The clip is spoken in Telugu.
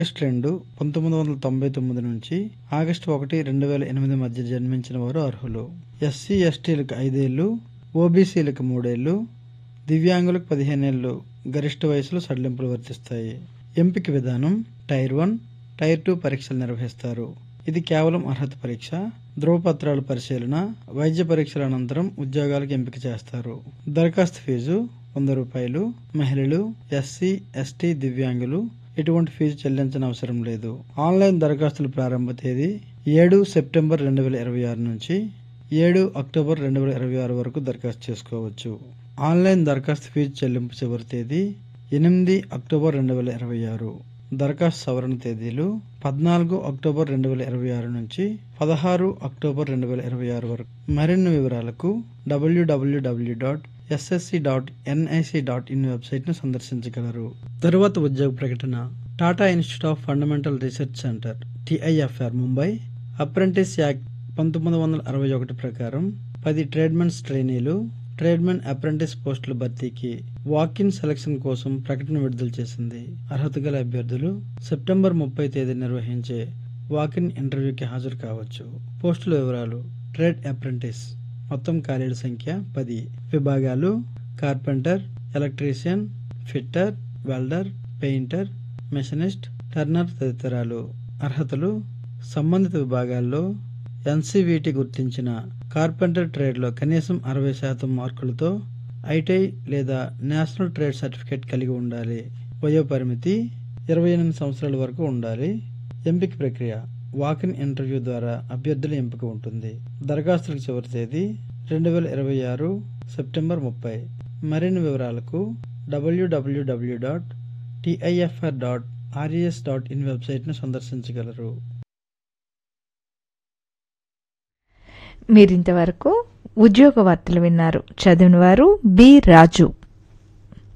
ఆగస్టు రెండు పంతొమ్మిది వందల తొంభై తొమ్మిది నుంచి ఆగస్టు ఒకటి రెండు వేల ఎనిమిది మధ్య జన్మించిన వారు అర్హులు ఎస్సీ ఎస్టీలకు ఐదేళ్లు ఓబీసీలకు మూడేళ్లు దివ్యాంగులకు పదిహేనేళ్లు గరిష్ట వయసులో సడలింపులు వర్తిస్తాయి ఎంపిక విధానం టైర్ వన్ టైర్ టూ పరీక్షలు నిర్వహిస్తారు ఇది కేవలం అర్హత పరీక్ష ధ్రువపత్రాల పరిశీలన వైద్య పరీక్షల అనంతరం ఉద్యోగాలకు ఎంపిక చేస్తారు దరఖాస్తు ఫీజు వంద రూపాయలు మహిళలు ఎస్సీ ఎస్టీ దివ్యాంగులు ఎటువంటి ఫీజు చెల్లించిన అవసరం లేదు ఆన్లైన్ దరఖాస్తుల ప్రారంభ తేదీ ఏడు సెప్టెంబర్ రెండు వేల ఇరవై ఆరు నుంచి ఏడు అక్టోబర్ రెండు వేల ఇరవై ఆరు వరకు దరఖాస్తు చేసుకోవచ్చు ఆన్లైన్ దరఖాస్తు ఫీజు చెల్లింపు చివరి తేదీ ఎనిమిది అక్టోబర్ రెండు వేల ఇరవై ఆరు దరఖాస్తు సవరణ తేదీలు పద్నాలుగు అక్టోబర్ రెండు వేల ఇరవై ఆరు నుంచి పదహారు అక్టోబర్ రెండు వేల ఇరవై ఆరు వరకు మరిన్ని వివరాలకు డబ్ల్యూడబ్ల్యూడబ్ల్యూ dot SSC dot NIC dot in వెబ్సైట్ను సందర్శించగలరు తరువాత ఉద్యోగ ప్రకటన Tata institute of fundamental research centre TIFR Mumbai apprentice act పంతొమ్మిది వందల అరవై ఒకటి ప్రకారం పది ట్రేడ్మెన్స్ ట్రైనీలు ట్రేడ్మెన్ అప్రెంటిస్ పోస్టుల భర్తీకి వాకిన్ సెలక్షన్ కోసం ప్రకటన విడుదల చేసింది అర్హత గల అభ్యర్థులు సెప్టెంబర్ ముప్పై తేదీ నిర్వహించే వాకిన్ ఇంటర్వ్యూకి హాజరు కావచ్చు పోస్టుల వివరాలు ట్రేడ్ అప్రెంటిస్ మొత్తం ఖాళీల సంఖ్య పది విభాగాలు carpenter electrician fitter welder painter machinist turner తదితరాలు అర్హతలు సంబంధిత విభాగాల్లో ఎన్సీవీటీ గుర్తించిన కార్పెంటర్ ట్రేడ్లో కనీసం అరవై శాతం మార్కులతో ఐటీఐ లేదా నేషనల్ ట్రేడ్ సర్టిఫికేట్ కలిగి ఉండాలి వయో పరిమితి ఇరవై ఎనిమిది సంవత్సరాల వరకు ఉండాలి ఎంపిక ప్రక్రియ వాకిన్ ఇంటర్వ్యూ ద్వారా అభ్యర్థుల ఎంపిక ఉంటుంది దరఖాస్తులకు చివరి తేదీ రెండు వేల ఇరవై ఆరు సెప్టెంబర్ ముప్పై మరిన్ని వివరాలకు డబ్ల్యూడబ్ల్యూడబ్ల్యూ dot TIFR dot RES dot in వెబ్సైట్ను సందర్శించగలరు మీరింతవరకు ఉద్యోగ వార్తలు విన్నారు చదివిన వారు బి రాజు